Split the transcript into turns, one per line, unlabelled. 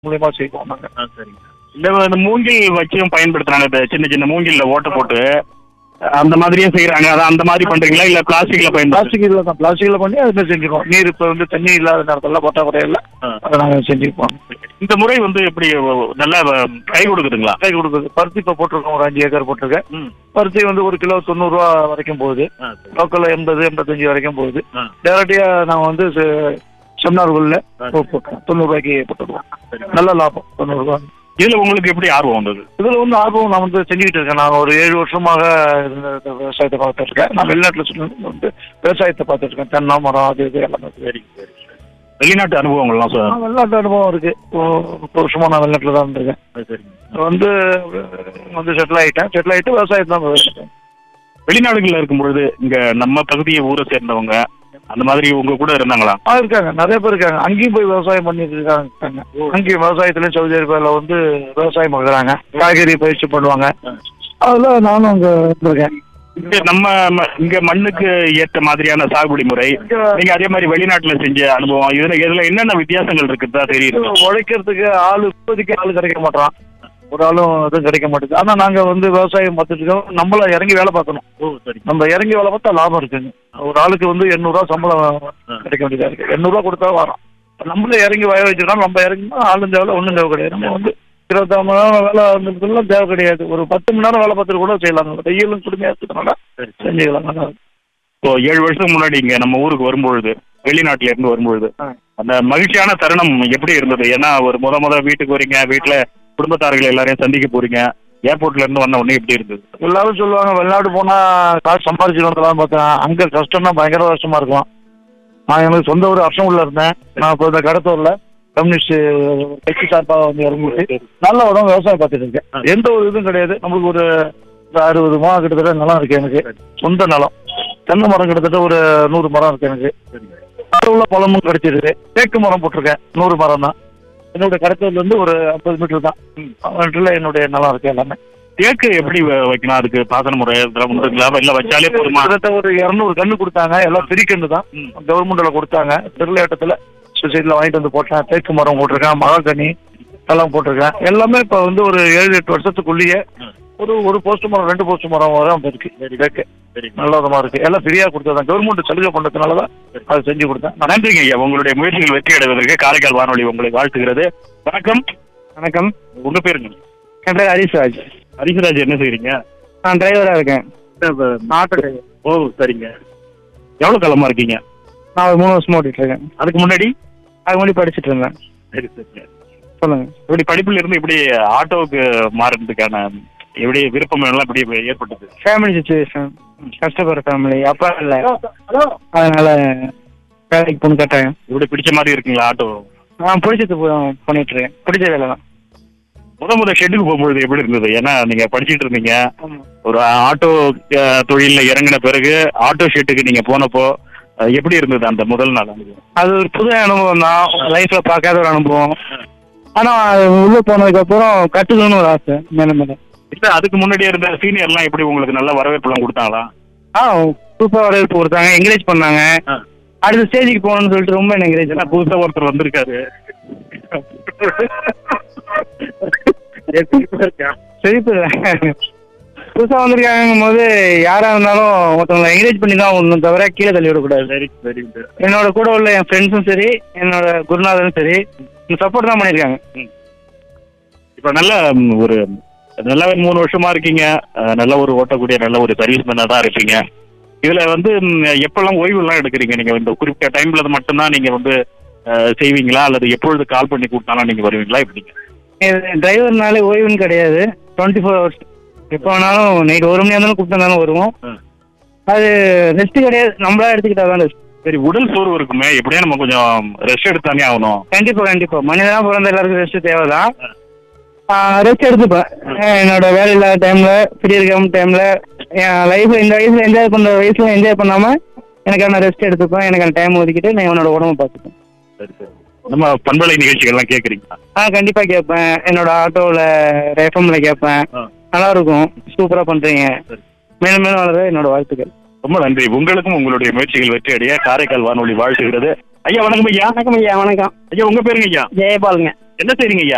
மூலியமா செய்வோம் நாங்க
ஆ சரிங்க இந்த இந்த மூங்கில் வச்சும் பயன்படுத்துறாங்க இந்த சின்ன சின்ன மூங்கில்ல ஓட்டை போட்டு அந்த மாதிரியே செய்யறாங்க அதான் அந்த மாதிரி பண்றீங்களா இல்ல பிளாஸ்டிக்ல பயன்படுத்து
பிளாஸ்டிக் இதில் தான் பிளாஸ்டிக்ல பண்ணி அதுமாதிரி செஞ்சுருவோம் நீர் இப்போ வந்து தண்ணி இல்லாத நேரத்தில் பற்றாக்குறை இல்லை அதை நாங்கள் செஞ்சுருப்போம்
இந்த முறை வந்து எப்படி நல்லா கை கொடுக்குதுங்களா
கை கொடுக்குது பருத்தி இப்போ போட்டிருக்கோம் ஒரு அஞ்சு ஏக்கர் போட்டிருக்கேன்
ம்
பருத்தி வந்து ஒரு கிலோ தொண்ணூறுரூவா வரைக்கும் போகுது
ஆ, சரி.
லோக்கலில் எண்பது எண்பத்தஞ்சு வரைக்கும் போகுது
ஆ,
டேரக்டியாக நாங்கள் வந்து செ- செமினார்களில்
ஆ.
போட்டுருவோம் தொண்ணூறுரூவாய்க்கு போட்டுருவோம்
சரி.
நல்ல லாபம் தொண்ணூறுரூவா
இதுல உங்களுக்கு எப்படி ஆர்வம் வந்தது
இதில் வந்து ஆர்வம் நான் வந்து செஞ்சுக்கிட்டு இருக்கேன் நான் ஒரு ஏழு வருஷமாக இந்த இந்த விவசாயத்தை பார்த்துட்டு இருக்கேன் நான் வெளிநாட்டில் சொல்லி வந்து விவசாயத்தை பார்த்துட்டு இருக்கேன் தென்னை மரம் அது இது எல்லாமே
சரி சரி வெளிநாட்டு அனுபவங்கள்லாம் சார்
நான் வெளிநாட்டு அனுபவம் இருக்கு ஒரு முப்பது வருஷமா நான் வெளிநாட்டில் தான் இருந்திருக்கேன்
சரிங்க
வந்து வந்து செட்டில் ஆகிட்டேன் செட்டில் ஆகிட்டு விவசாயத்தை தான் விவசாயம்
வெளிநாடுகள்ல இருக்கும் பொழுது இங்க நம்ம பகுதியை ஊரை சேர்ந்தவங்க அந்த மாதிரி உங்க கூட இருந்தாங்களா
ஆ இருக்காங்க நிறைய பேர் இருக்காங்க அங்கேயும் போய் விவசாயம் பண்ணிட்டு இருக்காங்க அங்கேயும் விவசாயத்துலயும் சவுதி அரேபியாவில் வந்து விவசாயம் பார்க்குறாங்க காய்கறி பயிற்சி பண்ணுவாங்க அதில் நானும் அங்கே இருந்திருக்கேன்
இங்க நம்ம ம- இங்க மண்ணுக்கு ஏற்ற மாதிரியான சாகுபடி முறை நீங்க அதே மாதிரி வெளிநாட்டுல செஞ்ச அனுபவம் இதுல இதுல என்னென்ன வித்தியாசங்கள் இருக்குதா தெரியுது
உழைக்கிறதுக்கு ஆள் இப்போதைக்கு ஆள் கிடைக்க மாட்டான் ஒரு ஆளும் எதுவும் கிடைக்க மாட்டேங்குது ஆனால் நாங்கள் வந்து விவசாயம் பார்த்துட்டு இருக்கோம் நம்மள இறங்கி வேலை பார்க்கணும்
ஓ சரி
நம்ம இறங்கி வேலை பார்த்தா லாபம் இருக்குங்க ஒரு ஆளுக்கு வந்து எண்ணூறுரூவா சம்பளம் கிடைக்க வேண்டியதா இருக்கு எண்ணூறுரூவா கொடுத்தா வரோம் நம்மளே இறங்கி வய வச்சுக்கலாம் நம்ம இறங்கினா ஆளும் தேவை ஒன்றும் தேவை கிடையாது நம்ம வந்து இருபத்தாறு மணி நேரம் வேலை வந்துட்டுலாம் தேவை கிடையாது ஒரு பத்து மணி நேரம் வேலை பார்த்துட்டு கூட செய்யலாம் வெயிலும் கொடுமையாக இருக்கிறதுனால
சரி
செஞ்சுக்கலாம் நல்லா
இப்போ ஏழு வருஷத்துக்கு முன்னாடி இங்க நம்ம ஊருக்கு வரும்பொழுது வெளிநாட்டுல இருந்து வரும்பொழுது
ஆ.
அந்த மகிழ்ச்சியான தருணம் எப்படி இருந்தது ஏன்னா ஒரு முத முத வீட்டுக்கு வரீங்க வீட்டுல குடும்பத்தார்கள் எல்லாரையும் சந்திக்க போறீங்க ஏர்போர்ட்ல இருந்து வந்த உடனே எப்படி இருந்தது
எல்லாரும் சொல்லுவாங்க வெளிநாடு போனா காசு சம்பாரிச்சு வந்துடலாம் பார்த்தேன் அங்க கஷ்டம்னா பயங்கர கஷ்டமா இருக்கும் நான் எனக்கு சொந்த ஊர் அர்ஷங்கூர்ல இருந்தேன் நான் இப்போ இந்த கடத்தூர்ல கம்யூனிஸ்ட் கட்சி சார்பாக வந்து இறங்கிட்டு நல்ல உடம்பு விவசாயம் பார்த்துட்டு இருக்கேன் எந்த ஒரு இதுவும் கிடையாது நம்மளுக்கு ஒரு ஒரு அறுபது மரம் கிட்டத்தட்ட நிலம் இருக்கு எனக்கு சொந்த நிலம் தென்னை மரம் கிட்டத்தட்ட ஒரு நூறு மரம் இருக்கு எனக்கு அதில் உள்ள பழமும் கிடைச்சிருக்கு தேக்கு மரம் போட்டிருக்கேன் நூறு மரம் தான் என்னுடைய கடத்தூர்ல இருந்து ஒரு ஐம்பது மீட்டர் தான் மீட்டர்ல என்னுடைய நிலம் இருக்கு எல்லாமே
தேக்கு எப்படி வ- வைக்கணும் அதுக்கு பாசன முறை இதெல்லாம் உண்டுங்களா இல்ல வச்சாலே போதுமா
கிட்டத்தட்ட ஒரு இரநூறு கன்று கொடுத்தாங்க எல்லாம் பெரிய கன்று தான்
ம்.
கவர்மெண்ட்ல கொடுத்தாங்க திருவிளையாட்டத்தில் சொசைட்டியில் வாங்கிட்டு வந்து போட்டேன் தேக்கு மரம் போட்டிருக்கேன் மகாகனி எல்லாம் போட்டிருக்கேன் எல்லாமே இப்போ வந்து ஒரு ஏழு எட்டு வருஷத்துக்குள்ளேயே
ம்.
ஒரு ஒரு போஸ்ட் மரம் ரெண்டு போஸ்ட் மரம் வரும் இருக்கு தேக்கு
சரி
நல்ல விதமா இருக்கு எல்லாம் ஃப்ரீயா கொடுத்ததான் கவர்மெண்ட் சலுகை பண்ணதுனால தான் அதை செஞ்சு கொடுத்தேன்
நன்றிங்க ஐயா உங்களுடைய முயற்சிகள் வெற்றி அடைவதற்கு காரைக்கால் வானொலி உங்களை வாழ்த்துகிறது வணக்கம்
வணக்கம்
உங்க பேருங்க
என் பேர் ஹரிஸ்ராஜ்
ஹரிசராஜ் என்ன செய்றீங்க
நான் டிரைவராக இருக்கேன் ஆட்டோ டிரைவர்
ஓ சரிங்க எவ்வளவு காலமா இருக்கீங்க
நான் ஒரு மூணு வருஷமா ஓட்டிட்டு இருக்கேன்
அதுக்கு முன்னாடி
அது முன்னாடி படிச்சுட்டு இருந்தேன்
சரி சரிங்க
சொல்லுங்க
இப்படி படிப்புல இருந்து இப்படி ஆட்டோவுக்கு மாறுறதுக்கான எப்படி விருப்பம் எல்லாம் இப்படி ஏற்பட்டது
ஃபேமிலி சுச்சுவேஷன் கஷ்டப்படுற ஃபேமிலி அப்பா இல்லை அதனால வேலைக்கு போன கட்டாயம்
இப்படி பிடிச்ச மாதிரி இருக்குங்களா ஆட்டோ
நான் பிடிச்சது போ- பண்ணிட்டு இருக்கேன் பிடிச்ச வேலை தான்
முத முத ஷெட்டுக்கு போகும்பொழுது எப்படி இருந்தது ஏன்னா நீங்க படிச்சிட்டு இருந்தீங்க ஒரு ஆட்டோ அஹ், தொழில்ல இறங்கின பிறகு ஆட்டோ ஷெட்டுக்கு நீங்க போனப்போ அஹ், எப்படி இருந்தது அந்த முதல் நாள் அனுபவம்
அது ஒரு புது அனுபவம் தான் லைஃப்ல பார்க்காத ஒரு அனுபவம் ஆனா அது உள்ள போனதுக்கு அப்புறம் கத்துக்கணும்னு ஒரு ஆசை மேல மேல
இல்ல அதுக்கு முன்னாடியே இருந்த சீனியர்லாம் எப்படி உங்களுக்கு நல்ல வரவேற்புலாம் கொடுத்தாங்களா
ஆ சூப்பர் வரவேற்பு கொடுத்தாங்க என்கரேஜ் பண்ணாங்க அடுத்த ஸ்டேஜுக்கு போகணும்னு சொல்லிட்டு ரொம்ப என்ன என்கரேஜ்
ஏன்னா புதுசா ஒருத்தர் வந்திருக்காரு
செழிப்பு இல்லை. புதுசா வந்திருக்காங்கும் போது யாரா இருந்தாலும் ஒருத்தவங்களை என்கரேஜ் பண்ணி தான் ஒன்றும் தவிர கீழே தள்ளி விடக்கூடாது
சரி சரி
என்னோட கூட உள்ள என் ஃப்ரெண்ட்ஸும் சரி என்னோட குருநாதரும் சரி சப்போர்ட் தான் பண்ணியிருக்காங்க
இப்ப நல்ல ம், ஒரு நல்ல ஒரு மூணு வருஷமா இருக்கீங்க அஹ், நல்ல ஒரு ஓட்டக்கூடிய நல்ல ஒரு சர்வீஸ் மேனா தான் இருப்பீங்க இதுல வந்து ம், எப்பெல்லாம் ஓய்வு எல்லாம் எடுக்கிறீங்க நீங்க இந்த குறிப்பிட்ட டைம்ல மட்டும்தான் நீங்க வந்து அஹ், செய்வீங்களா அல்லது எப்பொழுது கால் பண்ணி கூப்பிட்டாலும் நீங்க வருவீங்களா எப்படிங்க
டிரைவர்னாலே ஓய்வுன்னு கிடையாது டுவெண்ட்டி ஃபோர் ஹவர்ஸ் எப்போ வேணாலும் நைட் ஒரு மணி இருந்தாலும் கூப்பிட்டாலும் வருவோம்
ம்.
அது ரெஸ்ட் கிடையாது நம்மளா எடுத்துக்கிட்டா தான் ரெஸ்ட்
சரி உடல் சோர்வு இருக்குமே எப்படியா நம்ம கொஞ்சம் ரெஸ்ட் எடுத்தானே ஆகணும்
கண்டிப்பா கண்டிப்பா மனிதனா பிறந்த எல்லாருக்கும் ரெஸ்ட் தேவைதான் ரெஸ்ட் எடுத்துப்பேன் அஹ் என்னோட வேலை இல்லாத டைம்ல ஃப்ரீ இருக்காம டைம்ல என் லைஃப்ல இந்த வயசுல என்ஜாய் பண்ற வயசுல என்ஜாய் பண்ணாம எனக்கான ரெஸ்ட் எடுத்துப்பேன் எனக்கான டைம் ஒதுக்கிட்டு நான் என்னோட உடம்ப பார்த்துப்பேன்
சரி சரி நம்ம பண்பலை நிகழ்ச்சிகள்லாம் கேட்குறீங்களா
ஆ கண்டிப்பா கேட்பேன் என்னோட ஆட்டோவில் எஃப்எம்ல கேட்பேன்
ஆ.
நல்லா இருக்கும் சூப்பரா பண்றீங்க
சரி.
மேலும் மேலும் வளர என்னோட வாழ்த்துக்கள்
ரொம்ப நன்றி உங்களுக்கும் உங்களுடைய முயற்சிகள் வெற்றி அடைய காரைக்கால் வானொலி வாழ்த்துகிறது ஐயா வணக்கம் ஐயா
வணக்கம் ஐயா வணக்கம்
ஐயா உங்க பேருங்க ஐயா
ஜெயபாலுங்க
என்ன செய்றீங்க ஐயா